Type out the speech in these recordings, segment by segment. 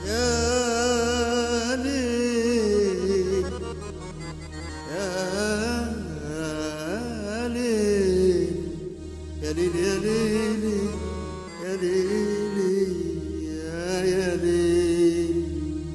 يا ليل يا ليل يا ليل يا ليل يا ليل يا يا ليل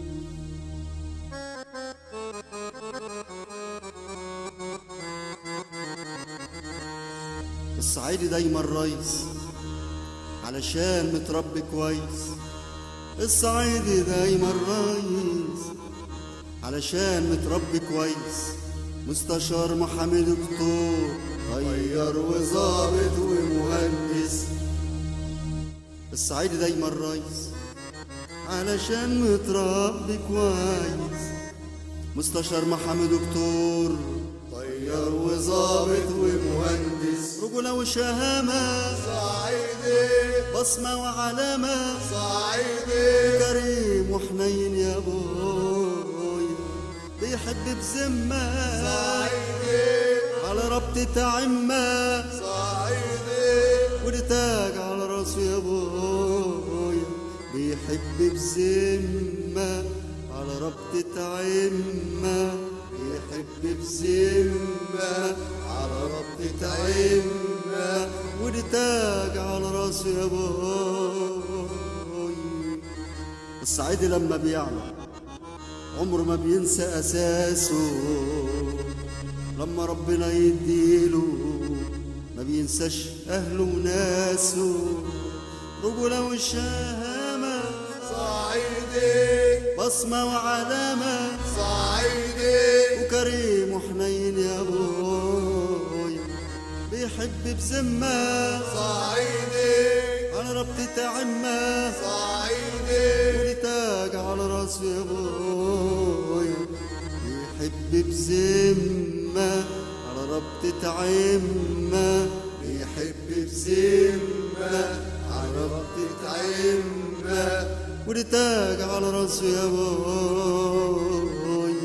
الصعيدي دايما ريس علشان متربي كويس الصعيدي دايما ريس علشان متربي كويس مستشار محامي دكتور طيار وظابط ومهندس الصعيدي دايما ريس علشان متربي كويس مستشار محامي دكتور طيار وظابط ومهندس رجولة وشهامة صعيدي بصمة وعلامة صعيدي كريم وحنين يا بوي بيحب بذمة صعيدي على ربطة عمة صعيدي والتاج على راسه يا بوي بيحب بذمة على ربطة عمة بيحب بذمة على ربطة عمة والتاج على راسه يا بوي الصعيدي لما بيعلى عمره ما بينسى أساسه لما ربنا يديله ما بينساش أهله وناسه رجولة وشهامة صعيدي بصمة وعلامة صعيدي وكريم وحنين يا بوي بيحب بذمة صعيدي على ربطة عمة صعيدي ولتاج على راسه يا بوي بيحب بذمة على ربطة عمة بيحب بذمة على ربطة عمة ولتاج على راسه يا بوي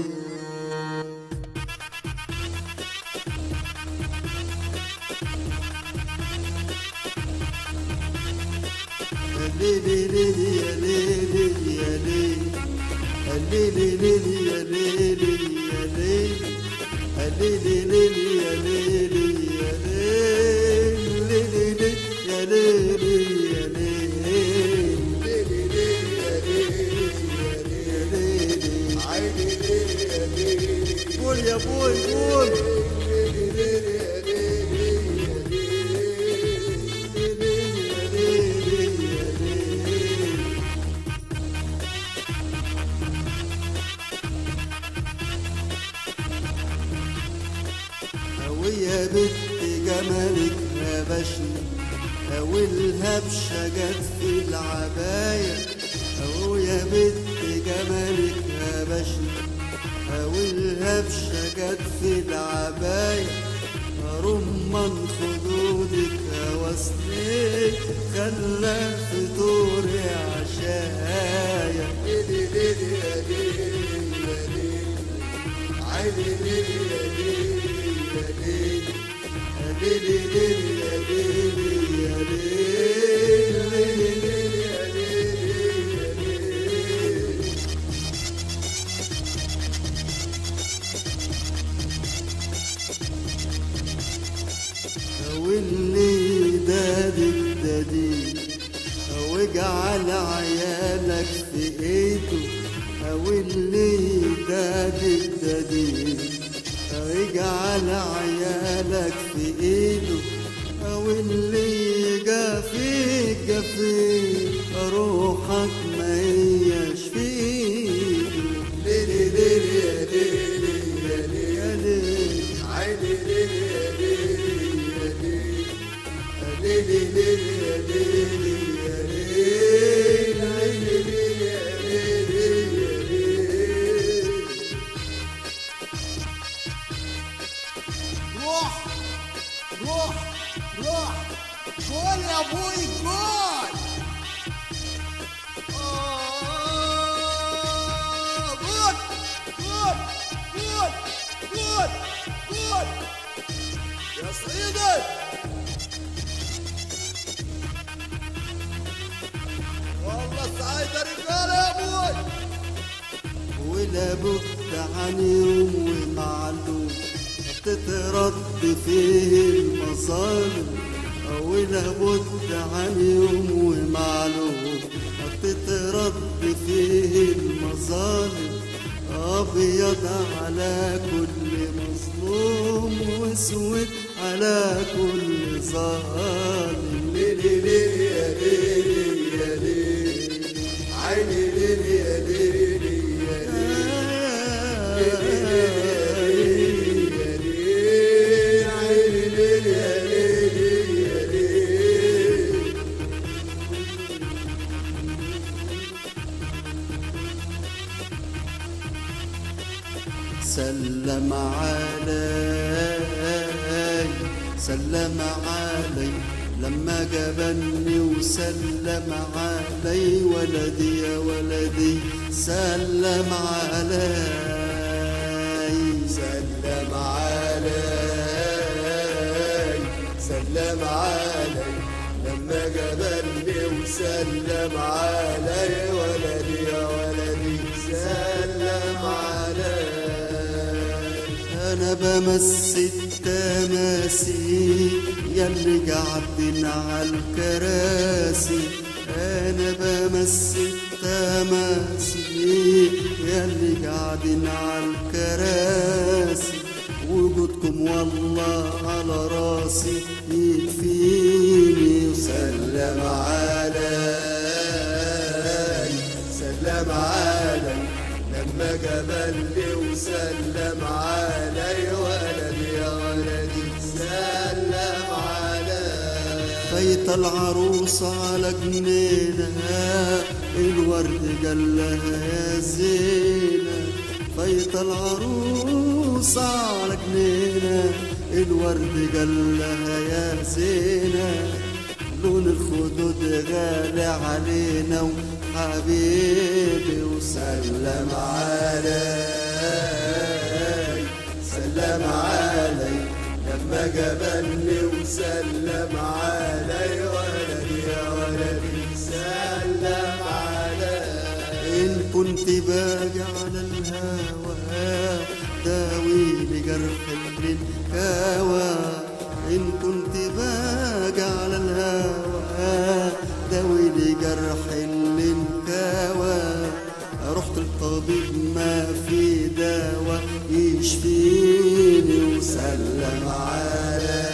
يا ليلي ليلي يا ليلي يا ليلي يا ليلي ليلي يا ليلي يا ليلي يا ليلي ليلي يا ليلي يا ليلي يا ليلي يا ليلي عيني ليلي يا ليلي قول يا بوي قول ويا بنت جمالك هبشني أو الهبشة جت في العباية أو يا بنت جمالك هبشني أو الهبشة جت في العباية رمان خدودك وصلك خلى في طوري عشايا ليلي ليلي يا ليلي يا ليلي عيني ليلي يا ليلي يا ليلي ليلي ليلي يا ليلي يا ليلي ليلي يا ليلي يا ليلي واللي دادك دادي واجعل عيالك في ايده واللي دادك دادي واجعل عيالك في ايده واللي جافيك جافيك روحك ما هيش في ايده ليلي ليلي يا ليلي يا ليلي يا ليل عيني ليلي يا ليلي يا ليلي ليلي ليلي يا ليلي يا ليلي عيني ليلي يا ليلي يا ليلي روح روح روح قول يا ابوي قول آه، قول قول قول قول قول يا صعيدي والله سعيد رجاله يا ابوي لابد عن يوم ومعلوم تترد فيه المظالم أو لابد عن يوم ومعلوم تترد فيه المظالم أبيض على كل مظلوم واسود على كل ظالم ليلي ليلي يا ليلي يا ليلي عيني ليلي يا ليلي يا ليلي عيني ليلي يا ليلي يا ليلي سلم علي سلم علي لما جبني وسلم علي ولدي يا ولدي سلم علي سلم علي سلم علي لما قبلني وسلم علي ولدي يا ولدي سلم علي انا بمسي التماسي ياللي قاعدين على الكراسي انا بمسي التماسي ياللي قاعدين على الكراسي وجودكم والله على راسي يكفيني سلم علي سلم علي لما قبلني وسلم علي ولدي يا ولدي سلم علي فايت العروسة على جنينها الورد قال لها يا زينة فايت العروسة على جنينها الورد قال لها يا زينة لون الخدود غالي علينا وحبيبي وسلم علي سلم علي لما قبلني وسلم علي ولدي يا ولدي سلم علي إن كنت باقي على الهوى داوي لجرح الكوى إن كنت باقي على الهوى داوي لجرح الكوى رحت الطبيب ما في دواء يشفيني وسلم علي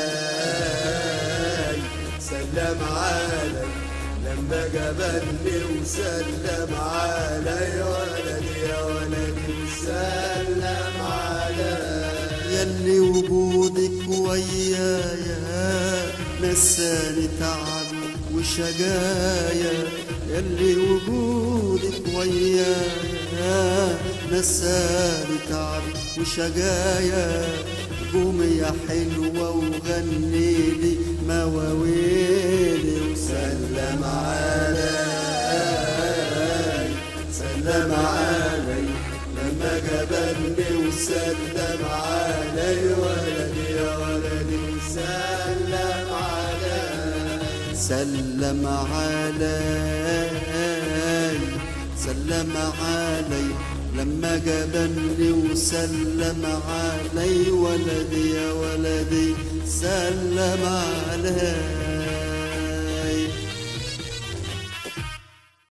سلم علي لما قبلني وسلم علي ولدي يا ولدي سلم علي يلي وجودك ويايا نساني تعبي وشجايا يلي وجودك ويايا نساني تعبي وشجايا قومي يا حلوة وغني لي مواويلي سلم علي سلم علي لما قبلني وسلم علي ولدي يا ولدي سلم علي سلم علي سلم علي لما جبني وسلم علي ولدي يا ولدي سلم علي